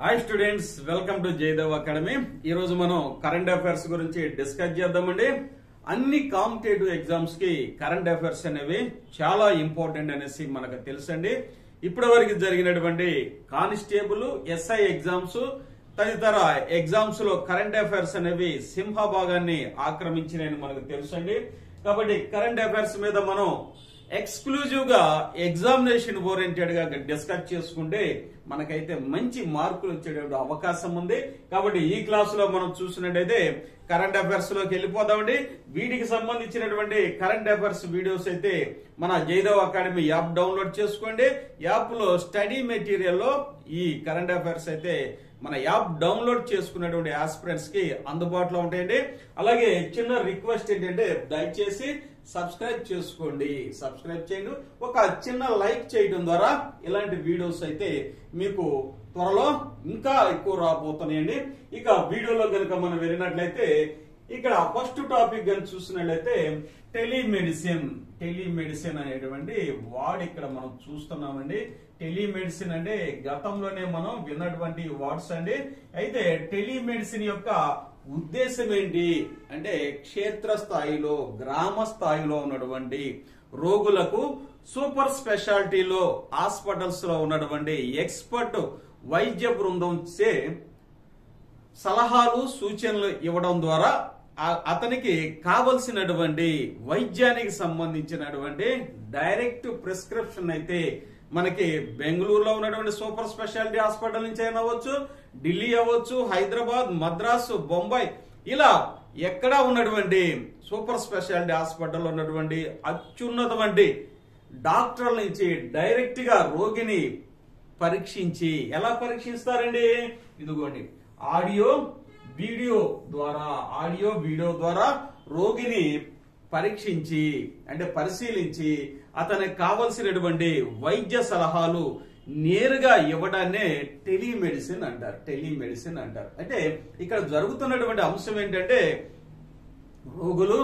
hi students welcome to Jayadev academy ఈ రోజు మనం కరెంట్ అఫైర్స్ గురించి డిస్కస్ చేద్దామండి అన్ని కాంపిటేటివ్ ఎగ్జామ్స్ కి కరెంట్ అఫైర్స్ అనేవి చాలా ఇంపార్టెంట్ అనేసి మనకు తెలుసండి ఇప్పటి వరకు జరిగినటువంటి కానిస్టేబుల్ ఎస్ఐ ఎగ్జామ్స్ తదితర ఎగ్జామ్స్ లో కరెంట్ అఫైర్స్ అనేవి సింహభాగాన్ని ఆక్రమించినాయని మనకు తెలుసండి కాబట్టి కరెంట్ అఫైర్స్ మీద మనం ఎక్స్క్లూజివ్ గా ఎగ్జామినేషన్ ఓరియంటెడ్ గా డిస్కస్ చేసుకుంటే మనకైతే మంచి మార్కులు వచ్చేటువంటి అవకాశం ఉంది కాబట్టి ఈ క్లాస్ లో మనం చూసినట్టయితే కరెంట్ అఫైర్స్ లోకి వెళ్ళిపోదామండి వీటికి సంబంధించినటువంటి కరెంట్ అఫైర్స్ వీడియోస్ అయితే మన జైదవ్ అకాడమీ యాప్ డౌన్లోడ్ చేసుకోండి యాప్ లో స్టడీ మెటీరియల్ లో ఈ కరెంట్ అఫైర్స్ అయితే మన యాప్ డౌన్లోడ్ చేసుకున్నటువంటి ఆస్పిరెంట్స్ కి అందుబాటులో ఉంటాయండి అలాగే చిన్న రిక్వెస్ట్ ఏంటంటే దయచేసి సబ్స్క్రైబ్ చేసుకోండి సబ్స్క్రైబ్ చేయండి ఒక చిన్న లైక్ చేయడం ద్వారా ఇలాంటి వీడియోస్ అయితే మీకు త్వరలో ఇంకా ఎక్కువ రాబోతున్నాయండి ఇక వీడియోలో కనుక మనం వెళ్ళినట్లయితే ఇక్కడ ఫస్ట్ టాపిక్ కనుక చూసినట్లయితే టెలిమెడిసిన్ టెలిమెడిసిన్ అనేటువంటి వార్డ్ ఇక్కడ మనం చూస్తున్నామండి టెలిమెడిసిన్ అంటే గతంలోనే మనం విన్నటువంటి వర్డ్స్ అండి అయితే టెలిమెడిసిన్ యొక్క ఉద్దేశం ఏంటి అంటే క్షేత్ర స్థాయిలో గ్రామ స్థాయిలో ఉన్నటువంటి రోగులకు సూపర్ స్పెషాలిటీలో హాస్పిటల్స్ లో ఉన్నటువంటి ఎక్స్పర్ట్ వైద్య బృందం చే సలహాలు సూచనలు ఇవ్వడం ద్వారా ఆ- అతనికి కావలసినటువంటి వైద్యానికి సంబంధించినటువంటి డైరెక్ట్ ప్రిస్క్రిప్షన్ అయితే మనకి బెంగళూరులో ఉన్నటువంటి సూపర్ స్పెషాలిటీ హాస్పిటల్ నుంచి అయినా అవ్వచ్చు ఢిల్లీ అవ్వచ్చు హైదరాబాద్ మద్రాసు బొంబాయి ఇలా ఎక్కడా ఉన్నటువంటి సూపర్ స్పెషాలిటీ హాస్పిటల్ ఉన్నటువంటి అత్యున్నతమైన డాక్టర్ల నుంచి డైరెక్ట్ గా రోగిని పరీక్షించి ఎలా పరీక్షిస్తారండి ఇదిగోండి ఆడియో వీడియో ద్వారా ఆడియో వీడియో ద్వారా రోగిని పరీక్షించి అంటే పరిశీలించి అతనికి కావలసినటువంటి వైద్య సలహాలు నేరుగా ఇవ్వడాన్నే టెలిమెడిసిన్ అంటారు టెలిమెడిసిన్ అంటారు అంటే ఇక్కడ జరుగుతున్నటువంటి అంశం ఏంటంటే రోగులు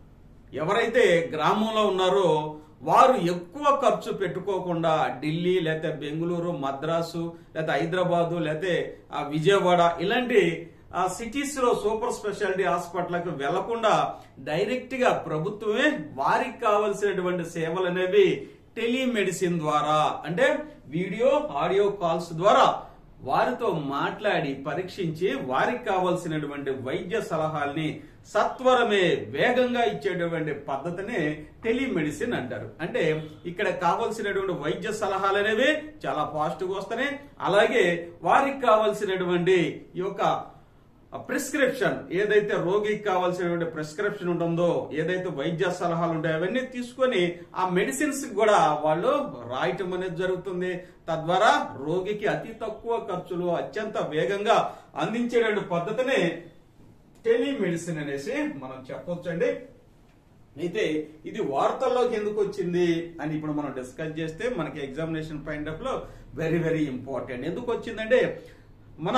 ఎవరైతే గ్రామంలో ఉన్నారో వారు ఎక్కువ ఖర్చు పెట్టుకోకుండా ఢిల్లీ లేకపోతే బెంగళూరు మద్రాసు లేకపోతే హైదరాబాదు లేకపోతే ఆ విజయవాడ ఇలాంటి ఆ సిటీస్ లో సూపర్ స్పెషాలిటీ హాస్పిటల్కి వెళ్లకుండా డైరెక్ట్ గా ప్రభుత్వమే వారికి కావలసినటువంటి సేవలు అనేవి టెలిమెడిసిన్ ద్వారా అంటే వీడియో ఆడియో కాల్స్ ద్వారా వారితో మాట్లాడి పరీక్షించి వారికి కావలసినటువంటి వైద్య సలహాల్ని సత్వరమే వేగంగా ఇచ్చేటువంటి పద్ధతిని టెలిమెడిసిన్ అంటారు అంటే ఇక్కడ కావలసినటువంటి వైద్య సలహాలు అనేవి చాలా ఫాస్ట్ గా వస్తున్నాయి అలాగే వారికి కావలసినటువంటి ఈ యొక్క ప్రిస్క్రిప్షన్ ఏదైతే రోగికి కావాల్సినటువంటి ప్రిస్క్రిప్షన్ ఉంటుందో ఏదైతే వైద్య సలహాలు ఉంటాయో అవన్నీ తీసుకొని ఆ మెడిసిన్స్ కూడా వాళ్ళు రాయటం అనేది జరుగుతుంది తద్వారా రోగికి అతి తక్కువ ఖర్చులు అత్యంత వేగంగా అందించేటువంటి పద్ధతిని టెలిమెడిసిన్ అనేసి మనం చెప్పొచ్చండి అయితే ఇది వార్తల్లోకి ఎందుకు వచ్చింది అని ఇప్పుడు మనం డిస్కస్ చేస్తే మనకి ఎగ్జామినేషన్ పాయింట్ ఆఫ్ లో వెరీ వెరీ ఇంపార్టెంట్ ఎందుకు వచ్చిందంటే మన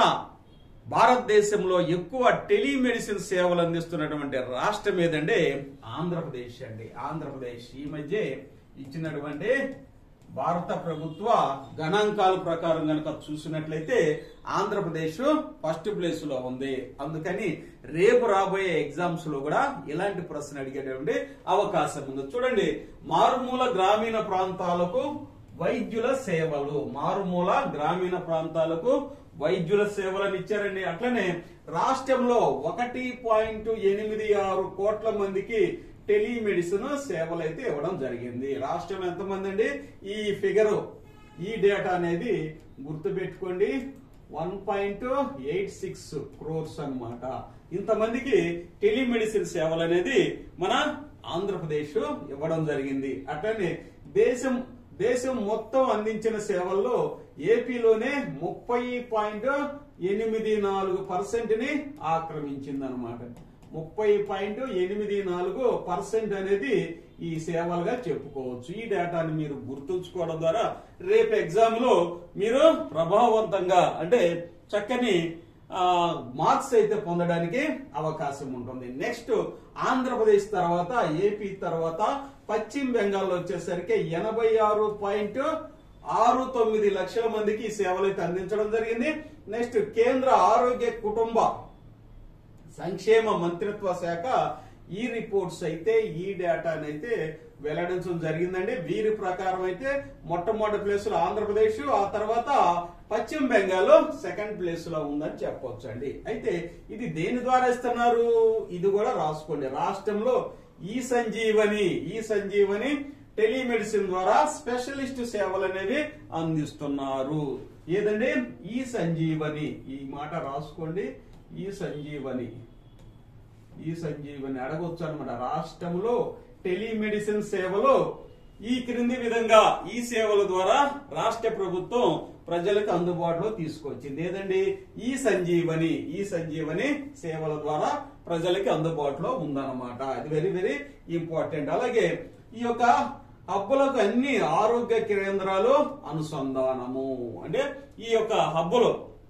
భారతదేశంలో ఎక్కువ టెలిమెడిసిన్ సేవలు అందిస్తున్నటువంటి రాష్ట్రం ఏదంటే ఆంధ్రప్రదేశ్ అండి ఆంధ్రప్రదేశ్ ఈ మధ్య ఇచ్చినటువంటి భారత ప్రభుత్వ గణాంకాల ప్రకారం కనుక చూసినట్లయితే ఆంధ్రప్రదేశ్ ఫస్ట్ ప్లేస్ లో ఉంది అందుకని రేపు రాబోయే ఎగ్జామ్స్ లో కూడా ఇలాంటి ప్రశ్న అడిగేటువంటి అవకాశం ఉంది చూడండి మారుమూల గ్రామీణ ప్రాంతాలకు వైద్యుల సేవలు మారుమూల గ్రామీణ ప్రాంతాలకు వైద్యుల సేవలను ఇచ్చారండి అట్లనే రాష్ట్రంలో ఒకటి పాయింట్ ఎనిమిది ఆరు కోట్ల మందికి టెలిమెడిసిన్ సేవలు అయితే ఇవ్వడం జరిగింది రాష్ట్రం ఎంతమంది అండి ఈ ఫిగర్ ఈ డేటా అనేది గుర్తుపెట్టుకోండి one point eight six crores అన్నమాట ఇంతమందికి టెలిమెడిసిన్ సేవలు అనేది మన ఆంధ్రప్రదేశ్ ఇవ్వడం జరిగింది అట్లనే దేశం దేశం మొత్తం అందించిన సేవల్లో ఏపీలోనే ముప్పై పాయింట్ ఎనిమిది నాలుగు పర్సెంట్ ని ఆక్రమించింది అనమాట ముప్పై పాయింట్ ఎనిమిది నాలుగు పర్సెంట్ అనేది ఈ సేవలుగా చెప్పుకోవచ్చు ఈ డేటాని మీరు గుర్తుంచుకోవడం ద్వారా రేపు ఎగ్జామ్ లో మీరు ప్రభావవంతంగా అంటే చక్కని మార్క్స్ అయితే పొందడానికి అవకాశం ఉంటుంది నెక్స్ట్ ఆంధ్రప్రదేశ్ తర్వాత ఏపీ తర్వాత పశ్చిమ బెంగాల్ వచ్చేసరికి ఎనభై ఆరు పాయింట్ ఆరు తొమ్మిది లక్షల మందికి ఈ సేవలు అయితే అందించడం జరిగింది నెక్స్ట్ కేంద్ర ఆరోగ్య కుటుంబ సంక్షేమ మంత్రిత్వ శాఖ ఈ రిపోర్ట్స్ అయితే ఈ డేటాని అయితే వెల్లడించడం జరిగిందండి వీరి ప్రకారం అయితే మొట్టమొదటి ప్లేస్ లో ఆంధ్రప్రదేశ్ ఆ తర్వాత పశ్చిమ బెంగాల్ సెకండ్ ప్లేస్ లో ఉందని చెప్పొచ్చు అండి అయితే ఇది దేని ద్వారా ఇస్తున్నారు ఇది కూడా రాసుకోండి రాష్ట్రంలో ఈ సంజీవని ఈ సంజీవని టెలిమెడిసిన్ ద్వారా స్పెషలిస్ట్ సేవలు అనేవి అందిస్తున్నారు ఏదండి ఈ సంజీవని ఈ మాట రాసుకోండి ఈ సంజీవని ఈ సంజీవని అడగొచ్చు అనమాట రాష్ట్రంలో టెలిమెడిసిన్ సేవలు ఈ క్రింది విధంగా ఈ సేవల ద్వారా రాష్ట్ర ప్రభుత్వం ప్రజలకు అందుబాటులో తీసుకొచ్చింది ఏదండి ఈ సంజీవని ఈ సంజీవని సేవల ద్వారా ప్రజలకి అందుబాటులో ఉందన్నమాట ఇది వెరీ వెరీ ఇంపార్టెంట్ అలాగే ఈ యొక్క హబ్బులకు అన్ని ఆరోగ్య కేంద్రాలు అనుసంధానము అంటే ఈ యొక్క హబ్బులు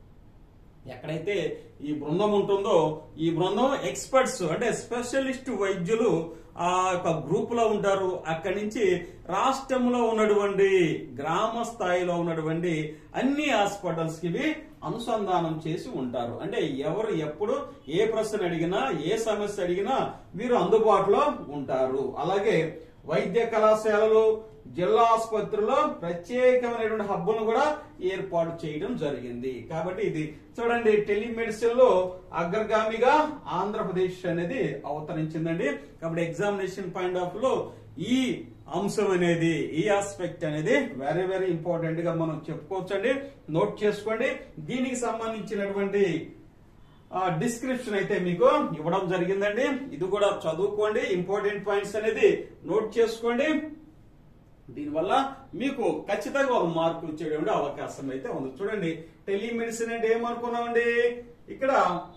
ఎక్కడైతే ఈ బృందం ఉంటుందో ఈ బృందం ఎక్స్పర్ట్స్ అంటే స్పెషలిస్ట్ వైద్యులు ఆ యొక్క గ్రూప్ లో ఉంటారు అక్కడి నుంచి రాష్ట్రంలో ఉన్నటువంటి గ్రామ స్థాయిలో ఉన్నటువంటి అన్ని హాస్పిటల్స్ కి ఇవి అనుసంధానం చేసి ఉంటారు అంటే ఎవరు ఎప్పుడు ఏ ప్రశ్న అడిగినా ఏ సమస్య అడిగినా వీరు అందుబాటులో ఉంటారు అలాగే వైద్య కళాశాలలు జిల్లా ఆసుపత్రుల్లో ప్రత్యేకమైనటువంటి హబ్బులను కూడా ఏర్పాటు చేయడం జరిగింది కాబట్టి ఇది చూడండి టెలిమెడిసిన్ లో అగ్రగామిగా ఆంధ్రప్రదేశ్ అనేది అవతరించిందండి కాబట్టి ఎగ్జామినేషన్ పాయింట్ ఆఫ్ లో ఈ అంశం అనేది ఈ ఆస్పెక్ట్ అనేది వెరీ వెరీ ఇంపార్టెంట్ గా మనం చెప్పుకోవచ్చండి నోట్ చేసుకోండి దీనికి సంబంధించినటువంటి డిస్క్రిప్షన్ అయితే మీకు ఇవ్వడం జరిగిందండి ఇది కూడా చదువుకోండి ఇంపార్టెంట్ పాయింట్స్ అనేది నోట్ చేసుకోండి దీనివల్ల మీకు ఖచ్చితంగా ఒక మార్కు వచ్చేటువంటి అవకాశం అయితే ఉంది చూడండి టెలిమెడిసిన్ అంటే ఏమనుకున్నామండి ఇక్కడ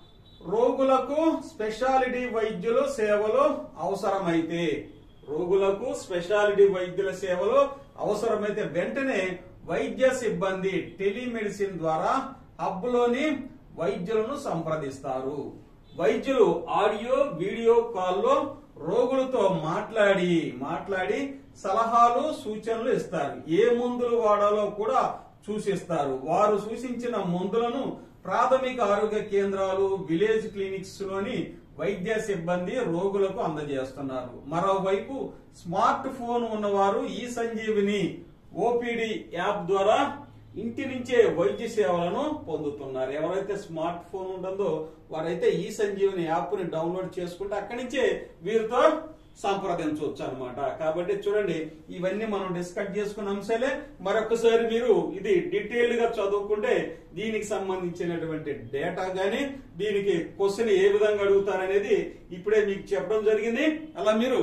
రోగులకు స్పెషాలిటీ వైద్యులు సేవలు అవసరమైతే రోగులకు స్పెషాలిటీ వైద్యుల సేవలు అవసరమైతే వెంటనే వైద్య సిబ్బంది టెలిమెడిసిన్ ద్వారా హబ్ లోని వైద్యులను సంప్రదిస్తారు వైద్యులు ఆడియో వీడియో కాల్లో రోగులతో మాట్లాడి మాట్లాడి సలహాలు సూచనలు ఇస్తారు ఏ మందులు వాడాలో కూడా సూచిస్తారు వారు సూచించిన మందులను ప్రాథమిక ఆరోగ్య కేంద్రాలు విలేజ్ క్లినిక్స్ లోని వైద్య సిబ్బంది రోగులకు అందజేస్తున్నారు మరోవైపు స్మార్ట్ ఫోన్ ఉన్నవారు ఈ సంజీవిని ఓపీడీ యాప్ ద్వారా ఇంటి నుంచే వైద్య సేవలను పొందుతున్నారు ఎవరైతే స్మార్ట్ ఫోన్ ఉంటుందో వారైతే ఈ సంజీవని యాప్ ని డౌన్లోడ్ చేసుకుంటే అక్కడి నుంచే వీరితో సంప్రదించవచ్చు అనమాట కాబట్టి చూడండి ఇవన్నీ మనం డిస్కస్ చేసుకున్న అంశాలే మరొకసారి మీరు ఇది డీటెయిల్డ్ గా చదువుకుంటే దీనికి సంబంధించినటువంటి డేటా గానీ దీనికి క్వశ్చన్ ఏ విధంగా అడుగుతారనేది ఇప్పుడే మీకు చెప్పడం జరిగింది అలా మీరు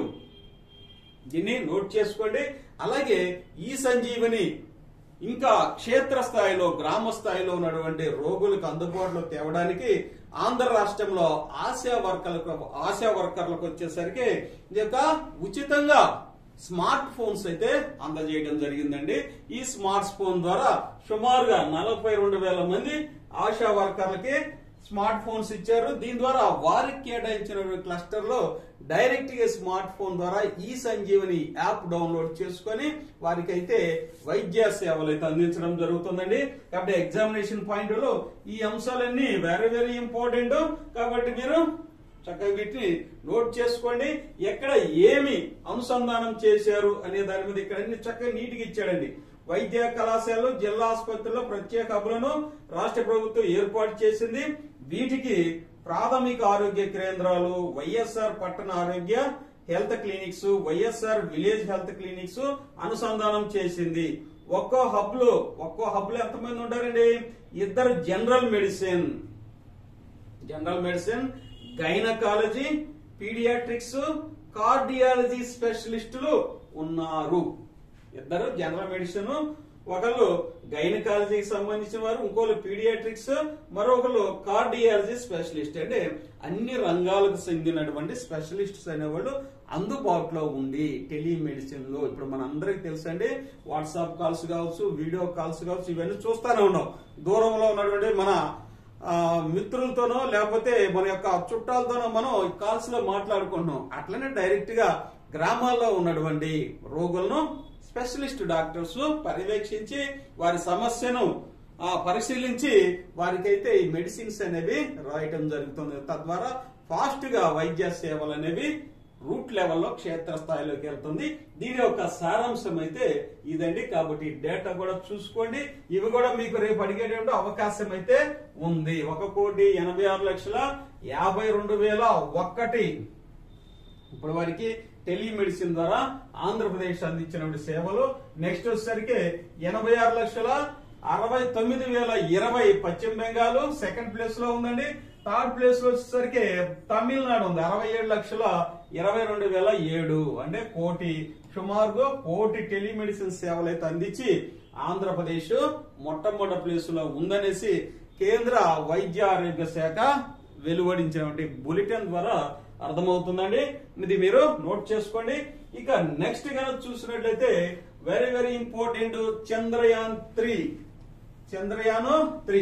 దీన్ని నోట్ చేసుకోండి అలాగే ఈ సంజీవని ఇంకా క్షేత్ర స్థాయిలో గ్రామ స్థాయిలో ఉన్నటువంటి రోగులకు అందుబాటులో తేవడానికి ఆంధ్ర రాష్ట్రంలో ఆశా వర్కర్లకు ఆశా వర్కర్లకు వచ్చేసరికి ఇది యొక్క ఉచితంగా స్మార్ట్ ఫోన్స్ అయితే అందజేయడం జరిగిందండి ఈ స్మార్ట్ ఫోన్ ద్వారా సుమారుగా నలభై రెండు వేల మంది ఆశా వర్కర్లకి స్మార్ట్ ఫోన్స్ ఇచ్చారు దీని ద్వారా వారికి కేటాయించిన క్లస్టర్ లో డైరెక్ట్ గా స్మార్ట్ ఫోన్ ద్వారా ఈ సంజీవని యాప్ డౌన్లోడ్ చేసుకొని వారికి అయితే వైద్య సేవలు అయితే అందించడం జరుగుతుందండి కాబట్టి ఎగ్జామినేషన్ పాయింట్ లో ఈ అంశాలన్నీ వెరీ వెరీ ఇంపార్టెంట్ కాబట్టి మీరు చక్కగా వీటిని నోట్ చేసుకోండి ఎక్కడ ఏమి అనుసంధానం చేశారు అనే దాని మీద ఇక్కడ అన్ని చక్కగా నీటికి ఇచ్చాడండి వైద్య కళాశాలలు జిల్లా ఆసుపత్రుల్లో ప్రత్యేక హబ్బులను రాష్ట్ర ప్రభుత్వం ఏర్పాటు చేసింది వీటికి ప్రాథమిక ఆరోగ్య కేంద్రాలు వైఎస్ఆర్ పట్టణ ఆరోగ్య health clinics YSR village health clinics అనుసంధానం చేసింది ఒక్కో హబ్ లో ఒక్కో హబ్ లో ఎంతమంది ఉంటారండి ఇద్దరు general medicine general medicine gynaecology paediatrics cardiology స్పెషలిస్టులు ఉన్నారు ఇద్దరు జనరల్ మెడిసిన్ ఒకళ్ళు గైనకాలజీకి సంబంధించిన వారు ఇంకోళ్ళు పీడియాట్రిక్స్ మరొకరు కార్డియాలజీ స్పెషలిస్ట్ అంటే అన్ని రంగాలకు చెందినటువంటి స్పెషలిస్ట్స్ అనేవాళ్ళు అందుబాటులో ఉండి టెలిమెడిసిన్ లో ఇప్పుడు మన అందరికి తెలుసండి వాట్సాప్ కాల్స్ కావచ్చు వీడియో కాల్స్ కావచ్చు ఇవన్నీ చూస్తానే ఉన్నాం దూరంలో ఉన్నటువంటి మన ఆ, మిత్రులతోనో లేకపోతే మన యొక్క చుట్టాలతోనో మనం కాల్స్ లో మాట్లాడుకుంటున్నాం అట్లనే డైరెక్ట్ గా గ్రామాల్లో ఉన్నటువంటి రోగులను స్పెషలిస్ట్ డాక్టర్స్ పర్యవేక్షించి వారి సమస్యను ఆ, పరిశీలించి వారికైతే ఈ మెడిసిన్స్ అనేవి రాయటం జరుగుతుంది తద్వారా ఫాస్ట్ గా వైద్య సేవలు అనేవి రూట్ లెవెల్లో క్షేత్ర స్థాయిలోకి వెళ్తుంది దీని యొక్క సారాంశం అయితే ఇదండి కాబట్టి డేటా కూడా చూసుకోండి ఇవి కూడా మీకు రేపు అడిగేటువంటి అవకాశం అయితే ఉంది ఒక కోటి ఎనభై ఆరు లక్షల యాభై రెండు వేల ఒక్కటి ఇప్పుడు వారికి టెలిమెడిసిన్ ద్వారా ఆంధ్రప్రదేశ్ అందించినటువంటి సేవలు నెక్స్ట్ వచ్చేసరికి ఎనభై ఆరు లక్షల అరవై తొమ్మిది వేల ఇరవై పశ్చిమ బెంగాల్ సెకండ్ ప్లేస్ లో ఉందండి థర్డ్ ప్లేస్ లో వచ్చేసరికి తమిళనాడు ఉంది అరవై ఏడు లక్షల ఇరవై రెండు వేల ఏడు అంటే కోటి సుమారుగా కోటి టెలిమెడిసిన్ సేవలు అయితే అందించి ఆంధ్రప్రదేశ్ మొట్టమొదటి ప్లేస్ లో ఉందనేసి కేంద్ర వైద్య ఆరోగ్య శాఖ వెలువడించినటువంటి బులెటిన్ ద్వారా అర్థమవుతుందండి ఇది మీరు నోట్ చేసుకోండి ఇక నెక్స్ట్ కనుక చూసినట్లయితే very very important Chandrayaan three Chandrayaan three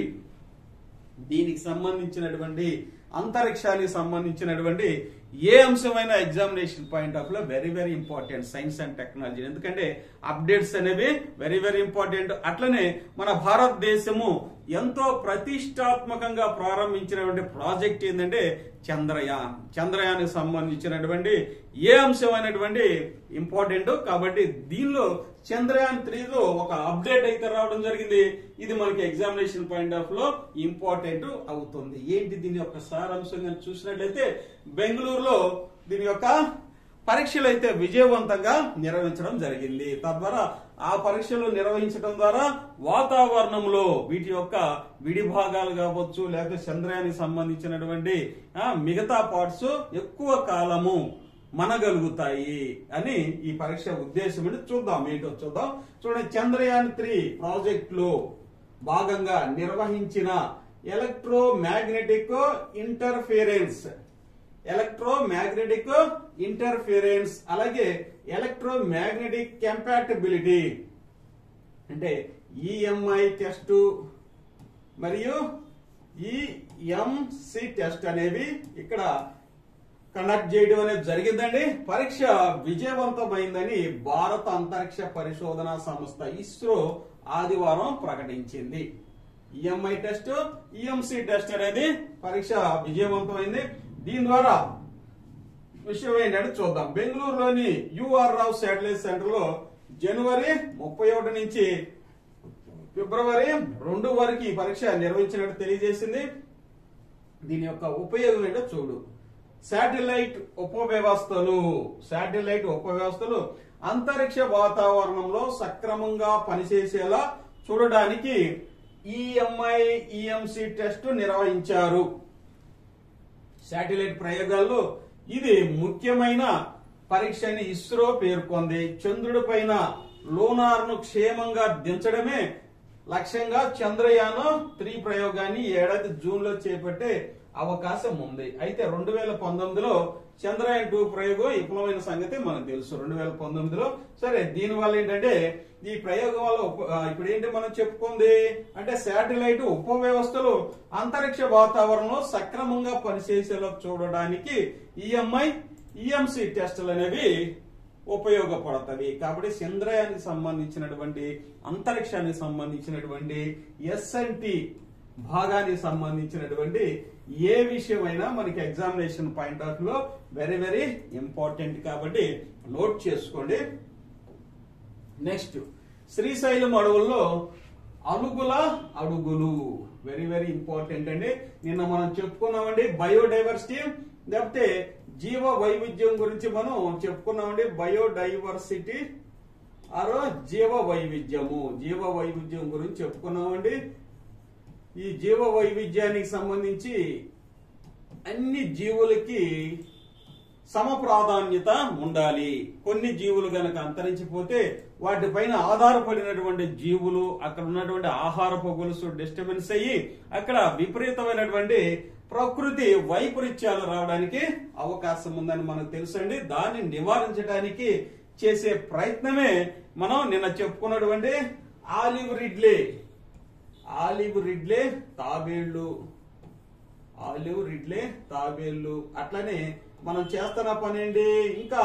దీనికి సంబంధించినటువంటి అంతరిక్షానికి సంబంధించినటువంటి ఏ అంశమైన ఎగ్జామినేషన్ పాయింట్ ఆఫ్ లో very very important science and technology ఎందుకంటే అప్డేట్స్ అనేవి వెరీ వెరీ ఇంపార్టెంట్ అట్లనే మన భారతదేశము ఎంతో ప్రతిష్టాత్మకంగా ప్రారంభించినటువంటి ప్రాజెక్ట్ ఏంటంటే చంద్రయాన్ చంద్రయానికి సంబంధించినటువంటి ఏ అంశమైనటువంటి ఇంపార్టెంట్ కాబట్టి దీనిలో చంద్రయాన్ త్రీలో ఒక అప్డేట్ అయితే రావడం జరిగింది ఇది మనకి ఎగ్జామినేషన్ పాయింట్ ఆఫ్ లో ఇంపార్టెంట్ అవుతుంది ఏంటి దీని యొక్క సారాంశం కానీ చూసినట్లయితే బెంగళూరులో దీని యొక్క పరీక్షలు అయితే విజయవంతంగా నిర్వహించడం జరిగింది తద్వారా ఆ పరీక్షలు నిర్వహించడం ద్వారా వాతావరణంలో వీటి యొక్క విడి భాగాలు కావచ్చు లేకపోతే చంద్రయానికి సంబంధించినటువంటి ఆ, మిగతా పార్ట్స్ ఎక్కువ కాలము మనగలుగుతాయి అని ఈ పరీక్ష ఉద్దేశం ఏంటి చూద్దాం ఏంటో చూద్దాం చూడండి చంద్రయాన్ త్రీ ప్రాజెక్ట్ లో భాగంగా నిర్వహించిన electromagnetic interference electromagnetic interference అలాగే ఎలక్ట్రో మ్యాగ్నెటిక్ కంపాటబిలిటీ అంటే ఈఎంఐ టెస్ట్ మరియు ఈఎంసి టెస్ట్ అనేవి ఇక్కడ కండక్ట్ చేయడం అనేది జరిగిందండి పరీక్ష విజయవంతమైందని భారత అంతరిక్ష పరిశోధన సంస్థ ఇస్రో ఆదివారం ప్రకటించింది ఈఎంఐ టెస్ట్ ఈఎంసి టెస్ట్ అనేది పరీక్ష విజయవంతమైంది దీని ద్వారా విషయం ఏంటంటే చూద్దాం బెంగళూరులోని యుఆర్ రావు శాటిలైట్ సెంటర్ లో జనవరి ముప్పై ఒకటి నుంచి ఫిబ్రవరి రెండు వరకు ఈ పరీక్ష నిర్వహించినట్టు తెలియజేసింది దీని యొక్క ఉపయోగం ఏంటో చూడు శాటిలైట్ ఉపవ్యవస్థలు శాటిలైట్ ఉపవ్యవస్థలు అంతరిక్ష వాతావరణంలో సక్రమంగా పనిచేసేలా చూడడానికి ఈఎంఐ ఈఎంసి టెస్ట్ నిర్వహించారు శాటిలైట్ ప్రయోగాల్లో ఇది ముఖ్యమైన పరీక్ష అని ఇస్రో పేర్కొంది చంద్రుడి పైన లోనార్ ను క్షేమంగా దించడమే లక్ష్యంగా చంద్రయాన్ త్రీ ప్రయోగాన్ని ఈ ఏడాది జూన్ లో చేపట్టే అవకాశం ఉంది అయితే రెండు వేల పంతొమ్మిదిలో చంద్రయాన్ టూ ప్రయోగం విఫలమైన సంగతి మనకు తెలుసు రెండు వేల పంతొమ్మిదిలో సరే దీని వల్ల ఏంటంటే ఈ ప్రయోగం వల్ల ఉప- ఆ, ఇప్పుడు ఏంటి మనం చెప్పుకుంది అంటే శాటిలైట్ ఉప వ్యవస్థలు అంతరిక్ష వాతావరణంలో సక్రమంగా పనిచేసేలా చూడడానికి ఈఎంఐ ఈఎంసి టెస్టులు అనేవి ఉపయోగపడతవి కాబట్టి చంద్రయానికి సంబంధించినటువంటి అంతరిక్షానికి సంబంధించినటువంటి ఎస్ఎన్టి భాగానికి సంబంధించినటువంటి ఏ విషయమైనా మనకి ఎగ్జామినేషన్ పాయింట్ ఆఫ్ లో వెరీ వెరీ ఇంపార్టెంట్ కాబట్టి నోట్ చేసుకోండి నెక్స్ట్ శ్రీశైలం అడవుల్లో అలుగుల అడుగులు వెరీ వెరీ ఇంపార్టెంట్ అండి నిన్న మనం చెప్పుకున్నామండి బయోడైవర్సిటీ లేకపోతే జీవ వైవిధ్యం గురించి మనం చెప్పుకున్నామండి బయోడైవర్సిటీ ఆరో జీవ వైవిధ్యము జీవ వైవిధ్యం గురించి చెప్పుకున్నామండి ఈ జీవ వైవిధ్యానికి సంబంధించి అన్ని జీవులకి సమ ప్రాధాన్యత ఉండాలి కొన్ని జీవులు గనక అంతరించిపోతే వాటిపైన ఆధారపడినటువంటి జీవులు అక్కడ ఉన్నటువంటి ఆహారపు గొలుసు డిస్టర్బెన్స్ అయ్యి అక్కడ విపరీతమైనటువంటి ప్రకృతి వైపరీత్యాలు రావడానికి అవకాశం ఉందని మనకు తెలుసండి దాన్ని నివారించడానికి చేసే ప్రయత్నమే మనం నిన్న చెప్పుకున్నటువంటి ఆలివ్ రిడ్లే ఆలివ్ రిడ్లే తాబేళ్లు ఆలివ్ రిడ్లే తాబేళ్లు అట్లనే మనం చేస్తున్న పని ఏంటి ఇంకా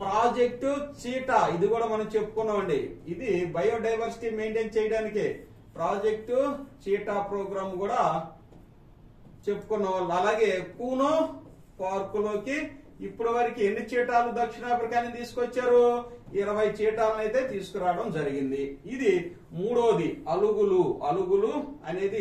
ప్రాజెక్టు చీటా ఇది కూడా మనం చెప్పుకున్నామండి ఇది బయోడైవర్సిటీ మెయింటైన్ చేయడానికి ప్రాజెక్టు చీటా ప్రోగ్రామ్ కూడా చెప్పుకున్న వాళ్ళు అలాగే కూనో పార్కులోకి ఇప్పటి వరకు ఎన్ని చీటాలు దక్షిణాఫ్రికాని తీసుకొచ్చారు ఇరవై చీటాలను అయితే తీసుకురావడం జరిగింది ఇది మూడోది అలుగులు అలుగులు అనేది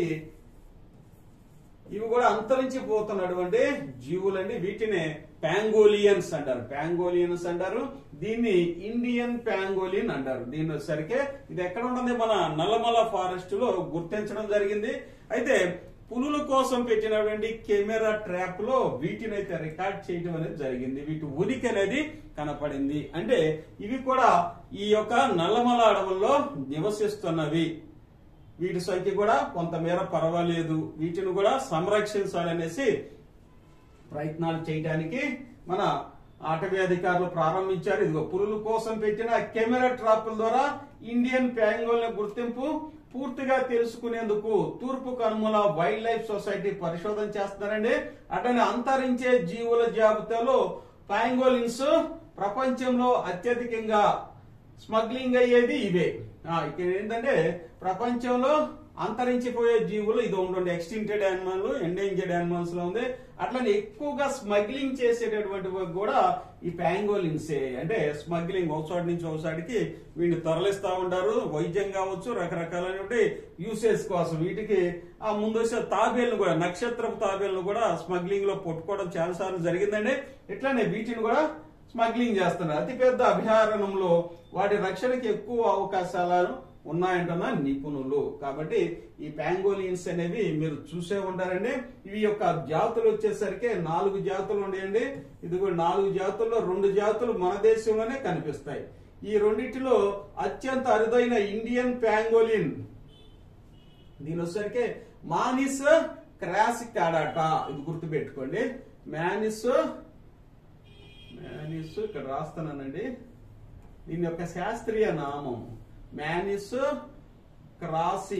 ఇవి కూడా అంతరించిపోతున్నటువంటి జీవులండి వీటిని ప్యాంగోలియన్స్ అంటారు ప్యాంగోలియన్స్ అంటారు దీన్ని ఇండియన్ ప్యాంగోలియన్ అంటారు దీని వచ్చేసరికి ఇది ఎక్కడ ఉంటుంది మన నల్లమల ఫారెస్ట్ లో గుర్తించడం జరిగింది అయితే పులుల కోసం పెట్టినటువంటి కెమెరా ట్రాప్ లో వీటిని అయితే రికార్డ్ చేయడం అనేది జరిగింది వీటి ఉనికి అనేది కనపడింది అంటే ఇవి కూడా ఈ యొక్క నల్లమల అడవుల్లో నివసిస్తున్నవి వీటి సంఖ్య కూడా కొంతమేర పర్వాలేదు వీటిని కూడా సంరక్షించాలనేసి ప్రయత్నాలు చేయడానికి మన అటవీ అధికారులు ప్రారంభించారు ఇదిగో పులుల కోసం పెట్టిన కెమెరా ట్రాపుల ద్వారా ఇండియన్ ప్యాంగోల్ గుర్తింపు పూర్తిగా తెలుసుకునేందుకు తూర్పు కనుమల వైల్డ్ లైఫ్ సొసైటీ పరిశోధన చేస్తున్నారండి అటనే అంతరించే జీవుల జాబితాలో ప్యాంగోలిన్స్ ప్రపంచంలో అత్యధికంగా స్మగ్లింగ్ అయ్యేది ఇవే ఆ, ఇక్కడ ఏంటంటే ప్రపంచంలో అంతరించిపోయే జీవులు ఇది ఉంటుంది ఎక్స్టింక్టెడ్ యానిమల్ ఎండేంజర్డ్ యానిమల్స్ లో ఉంది అట్లనే ఎక్కువగా స్మగ్లింగ్ చేసేటటువంటివి కూడా ఈ ప్యాంగోలిన్సే అంటే స్మగ్లింగ్ ఒకసారి నుంచి ఒకసారికి వీటిని తరలిస్తా ఉంటారు వైద్యం కావచ్చు రకరకాలైనటువంటి యూసేజ్ కోసం వీటికి ఆ ముందు వచ్చే తాబేళ్లు కూడా నక్షత్రపు తాబేళ్లు కూడా స్మగ్లింగ్ లో పట్టుకోవడం చాలా సార్లు జరిగిందండి ఇట్లానే వీటిని కూడా స్మగ్లింగ్ చేస్తున్నారు అతిపెద్ద అభయారణంలో వాటి రక్షణకి ఎక్కువ అవకాశాలు ఉన్నాయంటున్న నిపుణులు కాబట్టి ఈ ప్యాంగోలియన్స్ అనేవి మీరు చూసే ఉంటారండి ఇవి యొక్క జాతులు వచ్చేసరికి నాలుగు జాతులు ఉన్నాయండి ఇది కూడా నాలుగు జాతుల్లో రెండు జాతులు మన దేశంలోనే కనిపిస్తాయి ఈ రెండిటిలో అత్యంత అరుదైన ఇండియన్ ప్యాంగోలియన్ దీని వచ్చేసరికి మానిస్ క్రాసిక్ ఆడాట ఇది గుర్తుపెట్టుకోండి మ్యానిస్ మ్యానిస్ ఇక్కడ రాస్తున్నానండి దీని యొక్క శాస్త్రీయ నామం మ్యానిస్ క్రాసి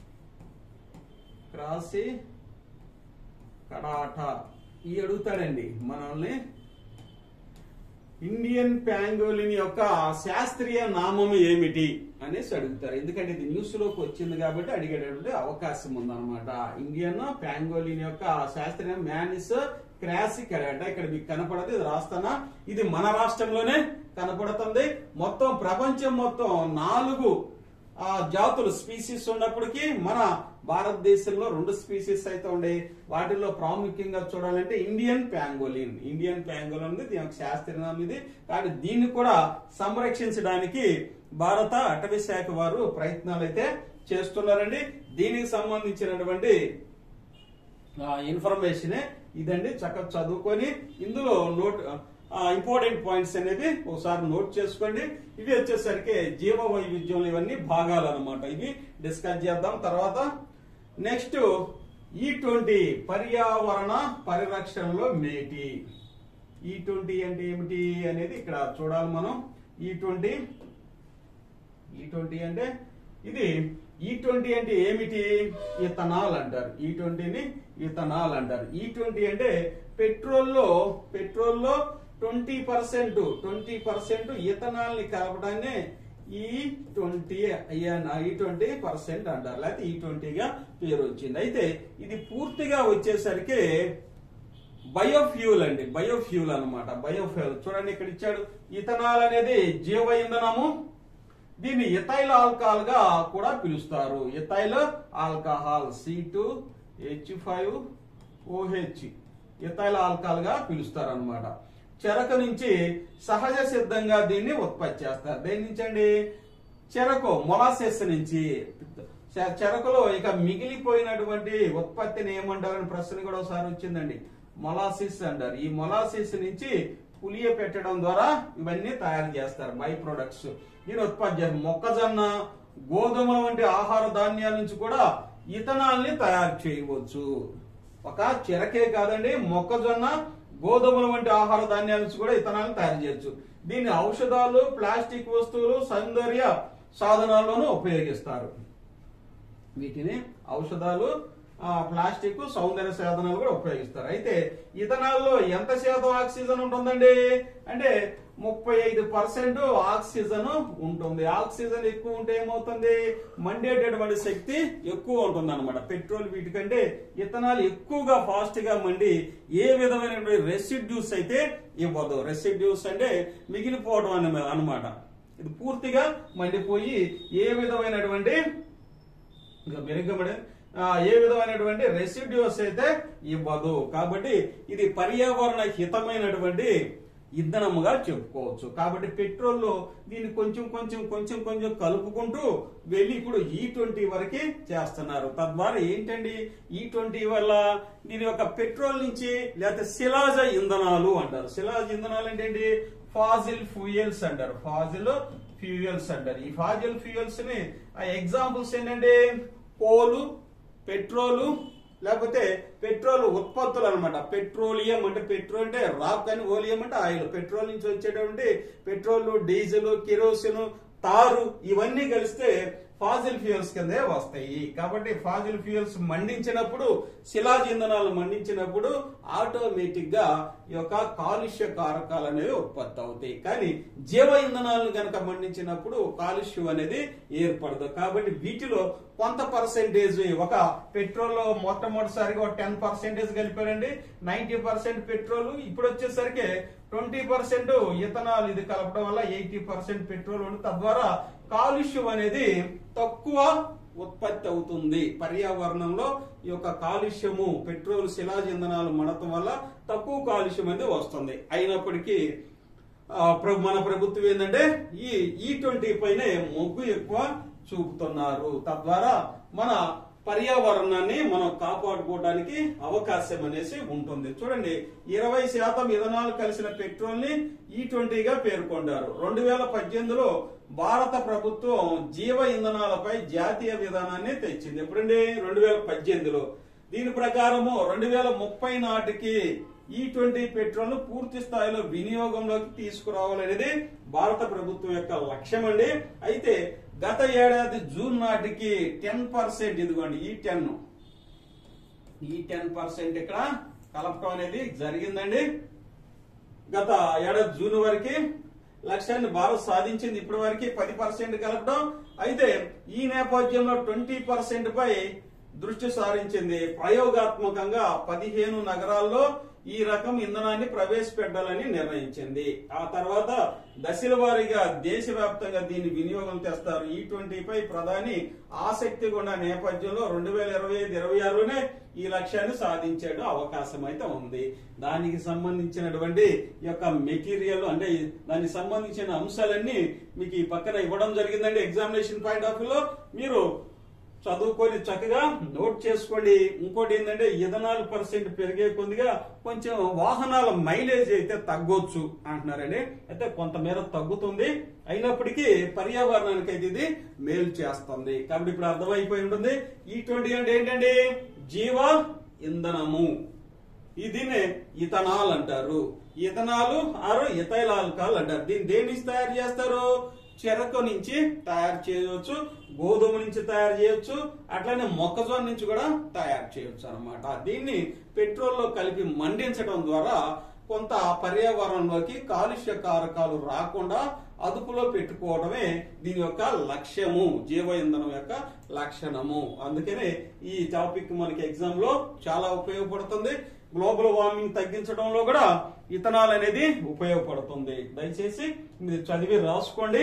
క్రాసి కడాట ఈ అడుగుతాడండి మనల్ని ఇండియన్ ప్యాంగోలిన్ యొక్క శాస్త్రీయ నామం ఏమిటి అనేసి అడుగుతారు ఎందుకంటే ఇది న్యూస్ లోకి వచ్చింది కాబట్టి అడిగేటటువంటి అవకాశం ఉందన్నమాట ఇండియన్ ప్యాంగోలిన్ యొక్క శాస్త్రీయ మ్యానిస్ క్రాసిక్ అడట ఇక్కడ మీకు కనపడదు ఇది రాస్తానా ఇది మన రాష్ట్రంలోనే కనపడుతుంది మొత్తం ప్రపంచం మొత్తం నాలుగు ఆ జాతులు స్పీసీస్ ఉన్నప్పటికీ మన భారతదేశంలో రెండు స్పీసీస్ అయితే ఉండే వాటిల్లో ప్రాముఖ్యంగా చూడాలంటే ఇండియన్ ప్యాంగోలిన్ ఇండియన్ ప్యాంగోలిన్ ఉంది దీని యొక్క శాస్త్రీయ నామం ఇది కానీ దీన్ని కూడా సంరక్షించడానికి భారత అటవీ శాఖ వారు ప్రయత్నాలు అయితే చేస్తున్నారండి దీనికి సంబంధించినటువంటి ఇన్ఫర్మేషన్ ఇదండి చక్కగా చదువుకొని ఇందులో నోట్ ఇంపార్టెంట్ పాయింట్స్ అనేది ఒకసారి నోట్ చేసుకోండి ఇవి వచ్చేసరికి జీవ వైవిధ్యం ఇవన్నీ భాగాలు అనమాట ఇవి డిస్కస్ చేద్దాం తర్వాత నెక్స్ట్ ఈ ట్వంటీ పర్యావరణ పరిరక్షణలో మేటి ఈ ట్వంటీ అంటే ఏమిటి అనేది ఇక్కడ చూడాలి మనం ఈ ట్వంటీ ఈ ట్వంటీ అంటే ఇది ఈ ట్వంటీ అంటే ఏమిటి ఇథనాల్ అంటారు ఈ ట్వంటీని ఇథనాల్ అంటారు ఈ ట్వంటీ అంటే పెట్రోల్లో పెట్రోల్లో twenty percent twenty percent ethanol ని కలపడాన్ని ఈ ట్వంటీ ఈ ట్వంటీ పర్సెంట్ అంటారు లేకపోతే ఈ ట్వంటీగా పేరు వచ్చింది అయితే ఇది పూర్తిగా వచ్చేసరికి బయోఫ్యూల్ అండి బయోఫ్యూల్ అన్నమాట బయోఫ్యూల్ చూడండి ఇక్కడ ఇచ్చాడు ఇథనాల్ అనేది జీవ ఇంధనము దీన్ని ఇథైల్ ఆల్కహాల్ గా కూడా పిలుస్తారు ethyl alcohol C two H five OH ethyl alcohol గా పిలుస్తారు అనమాట చెరకు నుంచి సహజ సిద్ధంగా దీన్ని ఉత్పత్తి చేస్తారు దేని నుంచి అండి చెరకు మొలాసెస్ నుంచి చె- చెరకులో ఇక మిగిలిపోయినటువంటి ఉత్పత్తిని ఏమంటారని ప్రశ్న కూడా ఒకసారి వచ్చిందండి మొలాసిస్ అంటారు ఈ మొలాసిస్ నుంచి పులియ పెట్టడం ద్వారా ఇవన్నీ తయారు చేస్తారు బై ప్రొడక్ట్స్ దీని ఉత్పత్తి చేస్తారు మొక్కజొన్న గోధుమల వంటి ఆహార ధాన్యాల నుంచి కూడా ఇథనాల్ని తయారు చేయవచ్చు ఒక చెరకే కాదండి మొక్కజొన్న గోధుమల వంటి ఆహార ధాన్యాల నుంచి కూడా ఇథనాల్ని తయారు చేయొచ్చు దీన్ని ఔషధాలు ప్లాస్టిక్ వస్తువులు సౌందర్య సాధనాల్లోనూ ఉపయోగిస్తారు వీటిని ఔషధాలు ఆ, ప్లాస్టిక్ సౌందర్య సాధనాలు కూడా ఉపయోగిస్తారు అయితే ఇథనాల్లో ఎంత శాతం ఆక్సిజన్ ఉంటుందండి అంటే ముప్పై ఐదు పర్సెంట్ ఆక్సిజన్ ఉంటుంది ఆక్సిజన్ ఎక్కువ ఉంటే ఏమవుతుంది మండేటటువంటి శక్తి ఎక్కువ ఉంటుంది అనమాట పెట్రోల్ వీటికంటే ఇథనాల్ ఎక్కువగా ఫాస్ట్ గా మండి ఏ విధమైనటువంటి రెసిడ్యూస్ అయితే ఇవ్వదు రెసిడ్యూస్ అంటే మిగిలిపోవడం అన్న అనమాట ఇది పూర్తిగా మండిపోయి ఏ విధమైనటువంటి ఇంకా మెరుగ్గబడి ఆ, ఏ విధమైనటువంటి రెసిడ్యూస్ అయితే ఇవ్వదు కాబట్టి ఇది పర్యావరణ హితమైనటువంటి ఇంధనముగా చెప్పుకోవచ్చు కాబట్టి పెట్రోల్ లో దీన్ని కొంచెం కొంచెం కొంచెం కొంచెం కలుపుకుంటూ వెళ్ళి ఇప్పుడు ఈ ట్వంటీ వరకు చేస్తున్నారు తద్వారా ఏంటండి ఈ ట్వంటీ వల్ల దీని యొక్క పెట్రోల్ నుంచి లేకపోతే శిలాజ ఇంధనాలు అంటారు శిలాజ ఇంధనాలు అంటే ఏంటి ఫాజిల్ ఫ్యూయల్స్ అంటారు ఫాజిల్ ఫ్యూయల్స్ అంటారు ఈ ఫాజిల్ ఫ్యూయల్స్ ని ఆ ఎగ్జాంపుల్స్ ఏంటంటే కోలు పెట్రోలు లేకపోతే పెట్రోల్ ఉత్పత్తులు అనమాట పెట్రోలియం అంటే పెట్రోల్ అంటే రాక్ అని ఓలియం అంటే ఆయిల్ పెట్రోల్ నుంచి వచ్చేటువంటి పెట్రోల్ డీజిల్ కిరోసిన్ తారు ఇవన్నీ కలిస్తే ఫాజిల్ ఫ్యూయల్స్ కిందే వస్తాయి కాబట్టి ఫాజిల్ ఫ్యూయల్స్ మండించినప్పుడు శిలాజ ఇంధనాలు మండించినప్పుడు ఆటోమేటిక్ గా ఈ యొక్క కాలుష్య కారకాలు అనేవి ఉత్పత్తి అవుతాయి కానీ జీవ ఇంధనాలను కనుక మండించినప్పుడు కాలుష్యం అనేది ఏర్పడదు కాబట్టి వీటిలో కొంత పర్సెంటేజ్ ఒక పెట్రోల్ లో మొట్టమొదటిసారిగా ఒక టెన్ పర్సెంటేజ్ కలిపారండి నైన్టీ పర్సెంట్ పెట్రోల్ ఇప్పుడు వచ్చేసరికి ట్వంటీ పర్సెంట్ ఇథనాల్ ఇది కలపడం వల్ల ఎయిటీ పర్సెంట్ పెట్రోల్ ఉంది తద్వారా కాలుష్యం అనేది తక్కువ ఉత్పత్తి అవుతుంది పర్యావరణంలో ఈ యొక్క కాలుష్యము పెట్రోల్ శిలాజ ఇంధనాలు మడటం వల్ల తక్కువ కాలుష్యం అనేది వస్తుంది అయినప్పటికీ ఆ, ప్ర- మన ప్రభుత్వం ఏంటంటే ఈ ఈ ట్వంటీ పైనే మొగ్గు ఎక్కువ చూపుతున్నారు తద్వారా మన పర్యావరణాన్ని మనం కాపాడుకోవడానికి అవకాశం అనేసి ఉంటుంది చూడండి ఇరవై శాతం ఇథనాల్ కలిసిన పెట్రోల్ ని ఈ ట్వంటీగా పేర్కొంటారు రెండు వేల పద్దెనిమిదిలో భారత ప్రభుత్వం జీవ ఇంధనాలపై జాతీయ విధానాన్ని తెచ్చింది ఎప్పుడండి రెండు వేల పద్దెనిమిదిలో దీని ప్రకారము రెండు వేల ముప్పై నాటికి ఈ ట్వంటీ పెట్రోల్ ను పూర్తి స్థాయిలో వినియోగంలోకి తీసుకురావాలనేది భారత ప్రభుత్వం యొక్క లక్ష్యం అండి అయితే గత ఏడాది జూన్ నాటికి టెన్ పర్సెంట్ ఇదిగోండి ఈ టెన్ ఈ టెన్ పర్సెంట్ ఇక్కడ కలపటం అనేది జరిగిందండి గత ఏడాది జూన్ వరకు లక్ష్యాన్ని భారత్ సాధించింది ఇప్పటి వరకు పది పర్సెంట్ కలపడం అయితే ఈ నేపథ్యంలో ట్వంటీ పర్సెంట్ పై దృష్టి సారించింది ప్రయోగాత్మకంగా పదిహేను నగరాల్లో ఈ రకం ఇంధనాన్ని ప్రవేశపెట్టాలని నిర్ణయించింది ఆ తర్వాత దశల వారీగా దేశవ్యాప్తంగా దీని వినియోగం తెస్తారు ఈ ట్వంటీ పై ప్రధాని ఆసక్తి ఉన్న నేపథ్యంలో రెండు వేల ఇరవై ఐదు ఇరవై ఆరులోనే ఈ లక్ష్యాన్ని సాధించడం అవకాశం అయితే ఉంది దానికి సంబంధించినటువంటి ఈ యొక్క మెటీరియల్ అంటే ఈ- దానికి సంబంధించిన అంశాలన్నీ మీకు ఈ పక్కన ఇవ్వడం జరిగిందండి ఎగ్జామినేషన్ పాయింట్ ఆఫ్ వ్యూలో మీరు చదువుకొని చక్కగా నోట్ చేసుకోండి ఇంకోటి ఏంటంటే ఇథనాల్ పర్సెంట్ పెరిగే కొద్దిగా కొంచెం వాహనాల మైలేజ్ అయితే తగ్గొచ్చు అంటున్నారండి అయితే కొంతమేర తగ్గుతుంది అయినప్పటికీ పర్యావరణానికి అయితే ఇది మేలు చేస్తుంది కాబట్టి ఇప్పుడు అర్థమైపోయి ఉంటుంది ఈ ట్వంటీ అంటే ఏంటండి జీవ ఇంధనము ఈ దీన్నే ఇథనాల్ అంటారు ఇథనాలు ఆరు ఇథైల్ ఆల్కహాల్ అంటారు దీన్ని దేని నుంచి తయారు చేస్తారు చెరకు నుంచి తయారు చేయవచ్చు గోధుమ నుంచి తయారు చేయొచ్చు అట్లనే మొక్కజొన్న నుంచి కూడా తయారు చేయొచ్చు అన్నమాట దీన్ని పెట్రోల్లో కలిపి మండించడం ద్వారా కొంత పర్యావరణంలోకి కాలుష్య కారకాలు రాకుండా అదుపులో పెట్టుకోవడమే దీని యొక్క లక్ష్యము జీవ ఇంధనం యొక్క లక్షణము అందుకనే ఈ టాపిక్ మనకి ఎగ్జామ్ లో చాలా ఉపయోగపడుతుంది గ్లోబల్ వార్మింగ్ తగ్గించడంలో కూడా ఇథనాల్ అనేది ఉపయోగపడుతుంది దయచేసి మీరు చదివి రాసుకోండి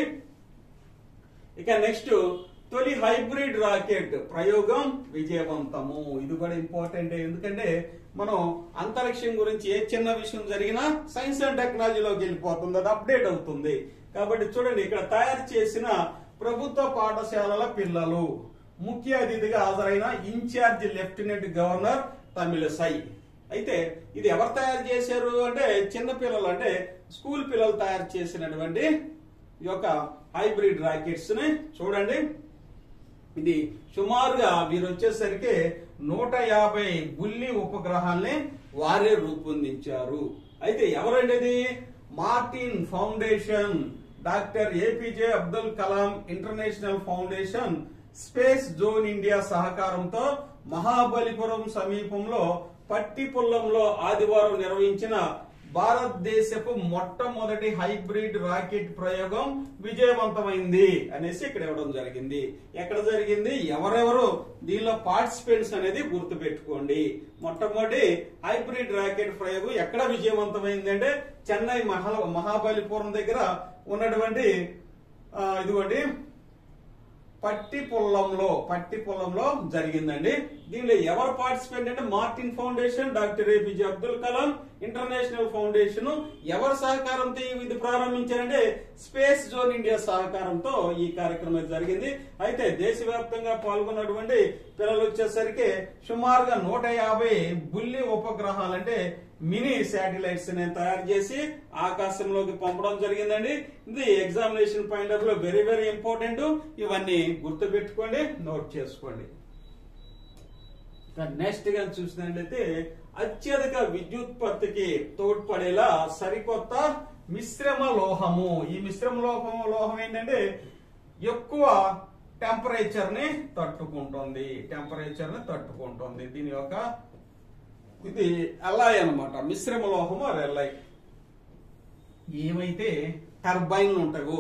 ఇక నెక్స్ట్ తొలి హైబ్రిడ్ రాకెట్ ప్రయోగం విజయవంతము ఇది కూడా ఇంపార్టెంట్ ఎందుకంటే మనం అంతరిక్షం గురించి ఏ చిన్న విషయం జరిగినా సైన్స్ అండ్ టెక్నాలజీలోకి వెళ్ళిపోతుంది అది అప్డేట్ అవుతుంది కాబట్టి చూడండి ఇక్కడ తయారు చేసిన ప్రభుత్వ పాఠశాలల పిల్లలు ముఖ్య అతిథిగా హాజరైన ఇన్ఛార్జ్ లెఫ్టినెంట్ గవర్నర్ తమిళసై అయితే ఇది ఎవరు తయారు చేశారు అంటే చిన్న పిల్లలు అంటే స్కూల్ పిల్లలు తయారు చేసినటువంటి ఈ యొక్క హైబ్రిడ్ రాకెట్స్ ని చూడండి ఇది సుమారుగా వీరు వచ్చేసరికి నూట యాభై బుల్లి ఉపగ్రహాల్ని వారే రూపొందించారు అయితే ఎవరండి ఇది Martin foundation doctor APJ Abdul Kalam international foundation space zone India సహకారంతో మహాబలిపురం సమీపంలో పట్టిపుల్లంలో ఆదివారం నిర్వహించిన భారతదేశపు మొట్టమొదటి హైబ్రిడ్ రాకెట్ ప్రయోగం విజయవంతమైంది అనేసి ఇక్కడ ఇవ్వడం జరిగింది ఎక్కడ జరిగింది ఎవరెవరు దీనిలో పార్టిసిపెంట్స్ అనేది గుర్తు పెట్టుకోండి మొట్టమొదటి హైబ్రిడ్ రాకెట్ ప్రయోగం ఎక్కడ విజయవంతమైంది అంటే చెన్నై మహా మహాబలిపురం దగ్గర ఉన్నటువంటి ఆ, ఇదిగోండి పట్టి పొల్లంలో పట్టి పొల్లంలో జరిగిందండి దీనిలో ఎవరు పార్టిసిపేట్ అంటే Martin foundation doctor APJ Abdul Kalam international foundation ఎవరి సహకారంతో ఇది ప్రారంభించారంటే స్పేస్ జోన్ ఇండియా సహకారంతో ఈ కార్యక్రమం జరిగింది అయితే దేశవ్యాప్తంగా పాల్గొన్నటువంటి పిల్లలు వచ్చేసరికి సుమారుగా నూట యాభై బుల్లి ఉపగ్రహాలు అంటే మినీ శాటిలైట్స్ ని తయారు చేసి ఆకాశంలోకి పంపడం జరిగిందండి ఇది ఎగ్జామినేషన్ పాయింట్ ఆఫ్ లో వెరీ వెరీ ఇంపార్టెంట్ ఇవన్నీ గుర్తు పెట్టుకోండి నోట్ చేసుకోండి నెక్స్ట్ గా చూసినట్లయితే అత్యధిక విద్యుత్పత్తికి తోడ్పడేలా సరికొత్త మిశ్రమ లోహము ఈ మిశ్రమ లోహం లోహం ఏంటంటే ఎక్కువ టెంపరేచర్ ని తట్టుకుంటుంది టెంపరేచర్ ని తట్టుకుంటుంది దీని యొక్క ఇది ఎల్ఐ అన్నమాట మిశ్రమ లోహము అది ఎల్ఐ ఏమైతే టర్బైన్లు ఉంటాయో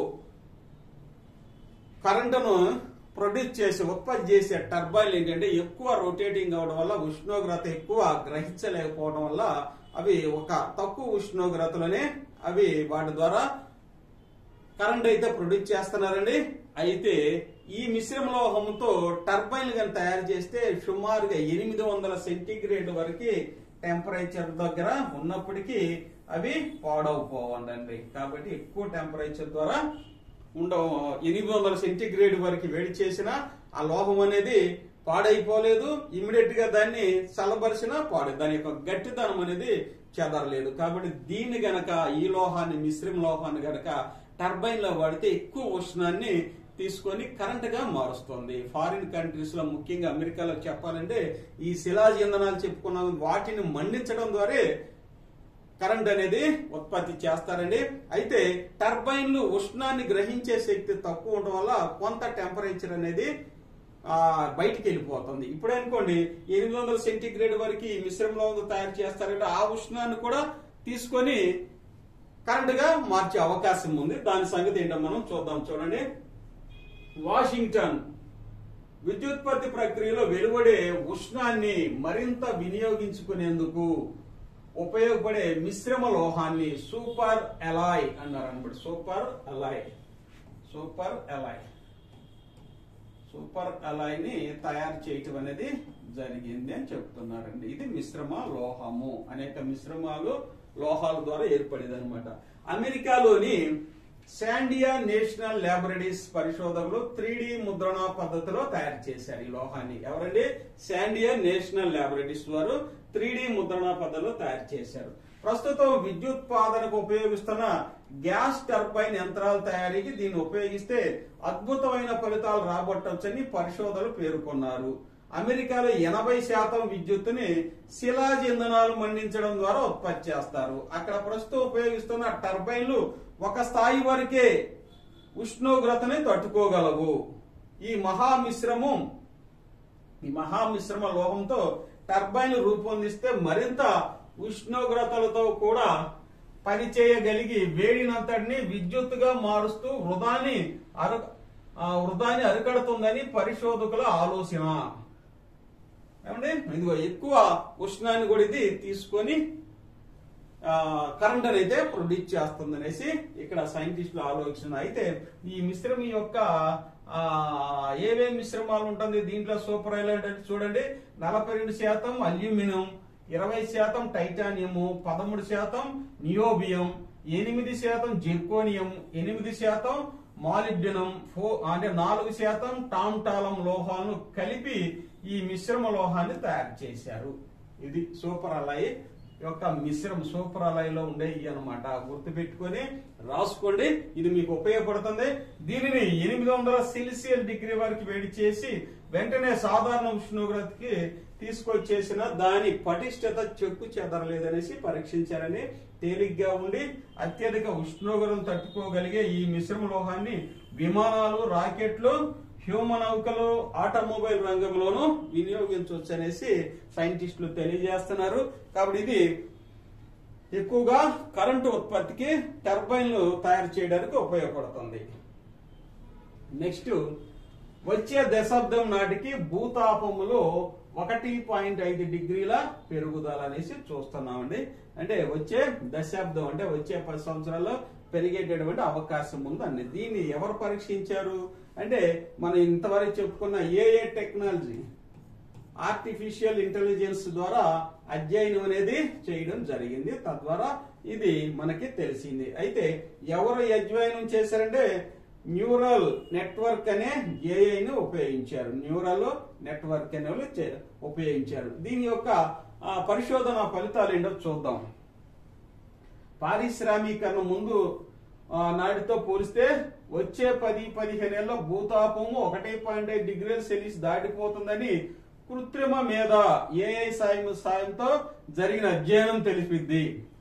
కరెంటును ప్రొడ్యూస్ చేసి ఉత్పత్తి చేసే టర్బైన్లు ఏంటంటే ఎక్కువ రొటేటింగ్ అవడం వల్ల ఉష్ణోగ్రత ఎక్కువ గ్రహించలేకపోవడం వల్ల అవి ఒక తక్కువ ఉష్ణోగ్రతలోనే అవి వాటి ద్వారా కరెంట్ అయితే ప్రొడ్యూస్ చేస్తున్నారండి అయితే ఈ మిశ్రమ లోహంతో టర్బైన్లు కానీ తయారు చేస్తే సుమారుగా ఎనిమిది వందల సెంటీగ్రేడ్ వరకు టెంపరేచర్ దగ్గర ఉన్నప్పటికీ అవి పాడవుపోవండి కాబట్టి ఎక్కువ టెంపరేచర్ ద్వారా ఉండ ఎనిమిది వందల సెంటీగ్రేడ్ వరకు వేడి చేసిన ఆ లోహం అనేది పాడైపోలేదు ఇమ్మీడియట్ గా దాన్ని చల్లబరిచినా పాడు దాని యొక్క గట్టిదనం అనేది చెదరలేదు కాబట్టి దీన్ని గనక ఈ లోహాన్ని మిశ్రమ లోహాన్ని గనక టర్బైన్ లో వాడితే ఎక్కువ ఉష్ణాన్ని తీసుకొని కరెంట్ గా మారుస్తుంది ఫారిన్ కంట్రీస్ లో ముఖ్యంగా అమెరికాలో చెప్పాలంటే ఈ శిలాజ ఇంధనాలు చెప్పుకున్న వాటిని మండించడం ద్వారా కరెంట్ అనేది ఉత్పత్తి చేస్తారండి అయితే టర్బైన్లు ఉష్ణాన్ని గ్రహించే శక్తి తక్కువ ఉండడం వల్ల కొంత టెంపరేచర్ అనేది ఆ, బయటికి వెళ్ళిపోతుంది ఇప్పుడు అనుకోండి ఎనిమిది వందల సెంటీగ్రేడ్ వరకు ఈ మిశ్రమంలో తయారు చేస్తారంటే ఆ ఉష్ణాన్ని కూడా తీసుకొని కరెంట్ గా మార్చే అవకాశం ఉంది దాని సంగతి ఏంటో మనం చూద్దాం చూడండి వాషింగ్టన్ విద్యుత్పత్తి ప్రక్రియలో వెలువడే ఉష్ణాన్ని మరింత వినియోగించుకునేందుకు ఉపయోగపడే మిశ్రమ లోహాన్ని సూపర్ ఎలాయ్ అన్నారు అనమాట super alloy super alloy super alloy ని తయారు చేయటం అనేది జరిగింది అని చెప్తున్నారండి ఇది మిశ్రమ లోహము అనేక మిశ్రమాలు లోహాల ద్వారా ఏర్పడేది అనమాట అమెరికాలోని శాండియా నేషనల్ ల్యాబొరేటరీస్ పరిశోధకులు త్రీ ముద్రణ పద్ధతిలో తయారు చేశారు ఈ లోహాన్ని ఎవరండి శాండియా నేషనల్ ల్యాబొరేటరీస్ వారు త్రీ ముద్రణ పద్ధతిలో తయారు చేశారు ప్రస్తుతం విద్యుత్పాదనకు ఉపయోగిస్తున్న గ్యాస్ టర్బైన్ యంత్రాల తయారీకి దీన్ని ఉపయోగిస్తే అద్భుతమైన ఫలితాలు రాబట్టవచ్చని పరిశోధకులు పేర్కొన్నారు అమెరికాలో ఎనభై శాతం విద్యుత్తుని శిలాజ్ ఇంధనాలు మండించడం ద్వారా ఉత్పత్తి చేస్తారు అక్కడ ప్రస్తుతం ఉపయోగిస్తున్న టర్బైన్లు ఒక స్థాయి వరకే ఉష్ణోగ్రతని తట్టుకోగలవు ఈ మహామిశ్రమం ఈ మహామిశ్రమ లోహంతో టర్బైన్లు రూపొందిస్తే మరింత ఉష్ణోగ్రతలతో కూడా పనిచేయగలిగి వేడినంతటిని విద్యుత్తుగా మారుస్తూ వృధాని అరు ఆ వృధాని అరికడుతుందని పరిశోధకుల ఆలోచన ఏమండి ఇదిగో ఎక్కువ ఉష్ణాన్ని కూడా ఇది తీసుకొని కరెంట్ అయితే ప్రొడ్యూస్ చేస్తుంది అనేసి ఇక్కడ సైంటిస్టుల ఆలోచన అయితే ఈ మిశ్రమం యొక్క ఆ, ఏమేం మిశ్రమాలు ఉంటుంది దీంట్లో సూపర్ హైలైట్ అంటే చూడండి నలభై రెండు శాతం అల్యూమినియం ఇరవై శాతం టైటానియము పదమూడు శాతం నియోబియం ఎనిమిది శాతం జిర్కోనియం ఎనిమిది శాతం మాలిబ్డినం ఫో అంటే నాలుగు శాతం టాంటాలం లోహాలను కలిపి ఈ మిశ్రమ లోహాన్ని తయారు చేశారు ఇది సూపర్ అలాయ్ యొక్క మిశ్రమ సూపర్ అలాయ్లో ఉండే ఇవి అనమాట గుర్తుపెట్టుకొని రాసుకోండి ఇది మీకు ఉపయోగపడుతుంది దీనిని ఎనిమిది వందల సెల్సియస్ డిగ్రీ వరకు వేడి చేసి వెంటనే సాధారణ ఉష్ణోగ్రతకి తీసుకొచ్చేసిన దాని పటిష్టత చెక్కు చెదరలేదనేసి పరీక్షించారని తేలిగ్గా ఉండి అత్యధిక ఉష్ణోగ్రతను తట్టుకోగలిగే ఈ మిశ్రమ లోహాన్ని విమానాలు రాకెట్లు హ్యూమన్ నౌకలు ఆటోమొబైల్ రంగంలోనూ వినియోగించవచ్చు అనేసి సైంటిస్టులు తెలియజేస్తున్నారు కాబట్టి ఇది ఎక్కువగా కరెంటు ఉత్పత్తికి టర్బైన్లు తయారు చేయడానికి ఉపయోగపడుతుంది నెక్స్ట్ వచ్చే దశాబ్దం నాటికి భూతాపములో ఒకటి పాయింట్ ఐదు డిగ్రీల పెరుగుదల అనేసి చూస్తున్నామండి అంటే వచ్చే దశాబ్దం అంటే వచ్చే పది సంవత్సరాల్లో పెరిగేటటువంటి అవకాశం ఉందండి దీన్ని ఎవరు పరీక్షించారు అంటే మనం ఇంతవరకు చెప్పుకున్న ఏఏ టెక్నాలజీ ఆర్టిఫిషియల్ ఇంటెలిజెన్స్ ద్వారా అధ్యయనం అనేది చేయడం జరిగింది తద్వారా ఇది మనకి తెలిసింది అయితే ఎవరు ఈ అధ్యయనం చేశారంటే న్యూరల్ నెట్వర్క్ అనే ఏఐని ఉపయోగించారు న్యూరల్ నెట్వర్క్ అనే వాళ్ళు చే- ఉపయోగించారు దీని యొక్క ఆ, పరిశోధన ఫలితాలు ఏంటో చూద్దాం పారిశ్రామీకరణ ముందు ఆ, నాటితో పోలిస్తే వచ్చే పది పదిహేను ఏళ్ళలో భూతాపము ఒకటి పాయింట్ ఐదు డిగ్రీల సెల్సియస్ దాటిపోతుందని కృత్రిమ మీద ఏఐ సాయం సాయంతో జరిగిన అధ్యయనం తెలిపిద్ది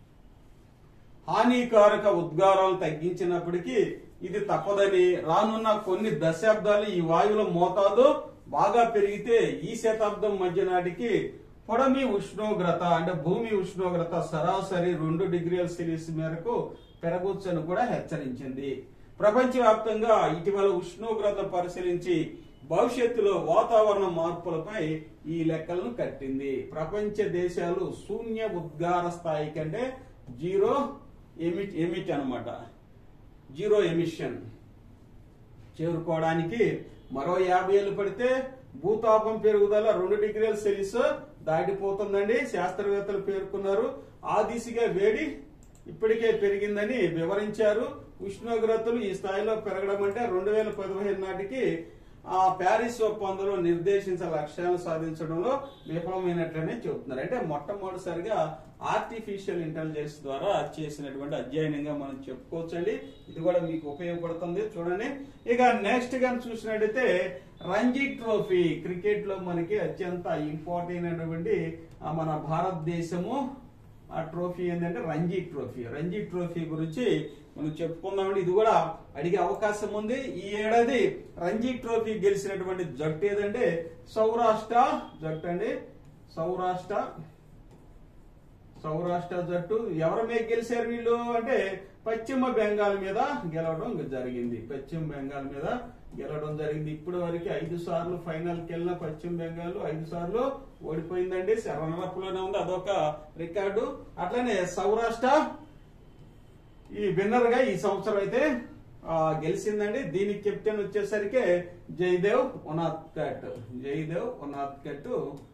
హానికారక ఉద్గారాలు తగ్గించినప్పటికీ ఇది తప్పదని రానున్న కొన్ని దశాబ్దాలు ఈ వాయువుల మోతాదు బాగా పెరిగితే ఈ శతాబ్దం మధ్య నాటికి పొడమి ఉష్ణోగ్రత అంటే భూమి ఉష్ణోగ్రత సరాసరి రెండు డిగ్రీల సెల్సియస్ మేరకు పెరగొచ్చని కూడా హెచ్చరించింది ప్రపంచవ్యాప్తంగా ఇటీవల ఉష్ణోగ్రత పరిశీలించి భవిష్యత్తులో వాతావరణ మార్పులపై ఈ లెక్కలను కట్టింది ప్రపంచ దేశాలు శూన్య ఉద్గార స్థాయి కంటే జీరో ఎమిట్ ఎమిట్ అన్నమాట జీరో ఎమిషన్ చేరుకోవడానికి మరో యాభై ఏళ్ళు పడితే భూతాపం పెరుగుదల రెండు డిగ్రీల సెల్సియస్ దాటిపోతుందండి శాస్త్రవేత్తలు పేర్కొన్నారు ఆ దిశగా వేడి ఇప్పటికే పెరిగిందని వివరించారు ఉష్ణోగ్రతలు ఈ స్థాయిలో పెరగడం అంటే రెండు వేల పదిహేను నాటికి ఆ ప్యారిస్ ఒప్పందంలో నిర్దేశించిన లక్ష్యాలను సాధించడంలో విఫలమైనట్లనే చెబుతున్నారు అంటే మొట్టమొదటిసారిగా ఆర్టిఫిషియల్ ఇంటెలిజెన్స్ ద్వారా చేసినటువంటి అధ్యయనంగా మనం చెప్పుకోవచ్చండి ఇది కూడా మీకు ఉపయోగపడుతుంది చూడండి ఇక నెక్స్ట్ గా చూసినట్టయితే రంజీ ట్రోఫీ క్రికెట్ లో మనకి అత్యంత ఇంపార్టెంట్ అయినటువంటి ఆ, మన భారతదేశము ఆ ట్రోఫీ ఏంటంటే రంజీ ట్రోఫీ రంజీ ట్రోఫీ గురించి మనం చెప్పుకుందామండి ఇది కూడా అడిగే అవకాశం ఉంది ఈ ఏడాది రంజీ ట్రోఫీ గెలిచినటువంటి జట్టు ఏదంటే సౌరాష్ట్ర జట్టు అండి సౌరాష్ట్ర సౌరాష్ట్ర జట్టు ఎవరి మీద గెలిచారు వీళ్ళు అంటే పశ్చిమ బెంగాల్ మీద గెలవడం జరిగింది పశ్చిమ బెంగాల్ మీద గెలవడం జరిగింది ఇప్పటి వరకు ఐదు సార్లు ఫైనల్ కి వెళ్ళిన పశ్చిమ బెంగాల్ ఐదు సార్లు ఓడిపోయిందండి రన్నరప్ లోనే ఉంది అదొక రికార్డు అట్లనే సౌరాష్ట్ర ఈ విన్నర్ గా ఈ సంవత్సరం అయితే ఆ, గెలిచిందండి దీనికి కెప్టెన్ వచ్చేసరికి జయదేవ్ ఉనాత్కట్ జయదేవ్ ఉనాత్కట్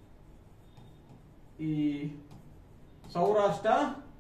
ఈ సౌరాష్ట్ర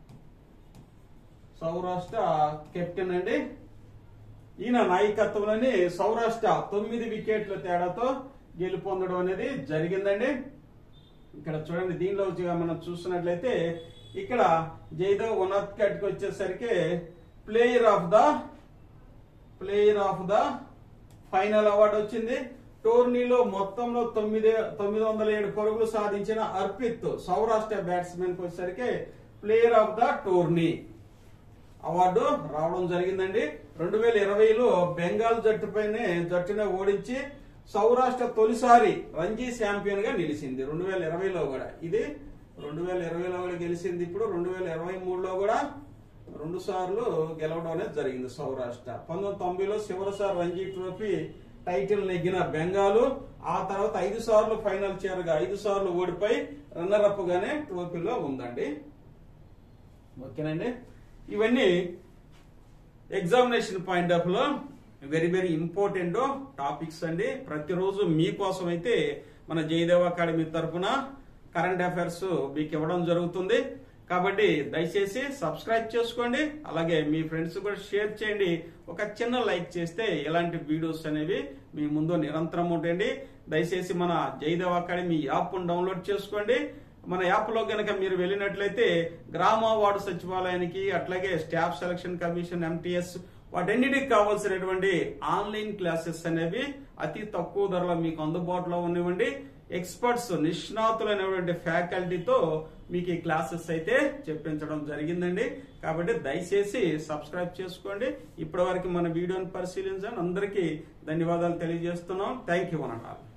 సౌరాష్ట్ర కెప్టెన్ అండి ఈయన నాయకత్వంలోని సౌరాష్ట్ర తొమ్మిది వికెట్ల తేడాతో గెలుపొందడం అనేది జరిగిందండి ఇక్కడ చూడండి దీనిలో వచ్చి మనం చూస్తున్నట్లయితే ఇక్కడ జయదేవ్ ఉనాత్కట్ కి వచ్చేసరికి player of the player of the final award వచ్చింది టోర్నీలో మొత్తంలో తొమ్మిది తొమ్మిది వందల ఏడు పరుగులు సాధించిన అర్పిత్ సౌరాష్ట్ర బ్యాట్స్మెన్ కి వచ్చేసరికి player of the tourney award రావడం జరిగిందండి రెండు వేల ఇరవైలో బెంగాల్ జట్టుపైనే జట్టునే ఓడించి సౌరాష్ట్ర తొలిసారి రంజీ ఛాంపియన్ గా నిలిచింది రెండు వేల ఇరవైలో కూడా ఇది రెండు వేల ఇరవైలో కూడా గెలిచింది ఇప్పుడు రెండు వేల ఇరవై మూడులో కూడా రెండు సార్లు గెలవడం అనేది జరిగింది సౌరాష్ట్ర పంతొమ్మిది తొంభైలో చివరిసారి రంజీ ట్రోఫీ టైటిల్ నెగ్గిన బెంగాలు ఆ తర్వాత ఐదు సార్లు ఫైనల్ చేరగా ఐదు సార్లు ఓడిపోయి రన్నర్ అప్ గానే ట్రోఫీలో ఉందండి ఓకేనండి ఇవన్నీ ఎగ్జామినేషన్ పాయింట్ ఆఫ్ లో వెరీ వెరీ ఇంపార్టెంట్ టాపిక్స్ అండి ప్రతిరోజు మీకోసం అయితే మన జయదేవ్ అకాడమీ తరఫున కరెంట్ అఫైర్స్ మీకు ఇవ్వడం జరుగుతుంది కాబట్టి దయచేసి సబ్స్క్రైబ్ చేసుకోండి అలాగే మీ ఫ్రెండ్స్ కూడా షేర్ చేయండి ఒక చిన్న లైక్ చేస్తే ఇలాంటి వీడియోస్ అనేవి మీ ముందు నిరంతరం ఉంటాయండి దయచేసి మన జయదేవ్ అకాడమీ యాప్ డౌన్లోడ్ చేసుకోండి మన యాప్ లో గనక మీరు వెళ్ళినట్లయితే గ్రామ వార్డు సచివాలయానికి అట్లాగే స్టాఫ్ సెలక్షన్ కమిషన్ ఎంటీఎస్ వాటన్నిటికి కావాల్సినటువంటి ఆన్లైన్ క్లాసెస్ అనేవి అతి తక్కువ ధరలో మీకు అందుబాటులో ఉన్నవండి ఎక్స్పర్ట్స్ నిష్ణాతులైనటువంటి ఫ్యాకల్టీతో మీకు ఈ క్లాసెస్ అయితే చెప్పించడం జరిగిందండి కాబట్టి దయచేసి సబ్స్క్రైబ్ చేసుకోండి ఇప్పటి వరకు మన వీడియోని పరిశీలించండి అందరికీ ధన్యవాదాలు తెలియజేస్తున్నాం థ్యాంక్ యూ అనంటారు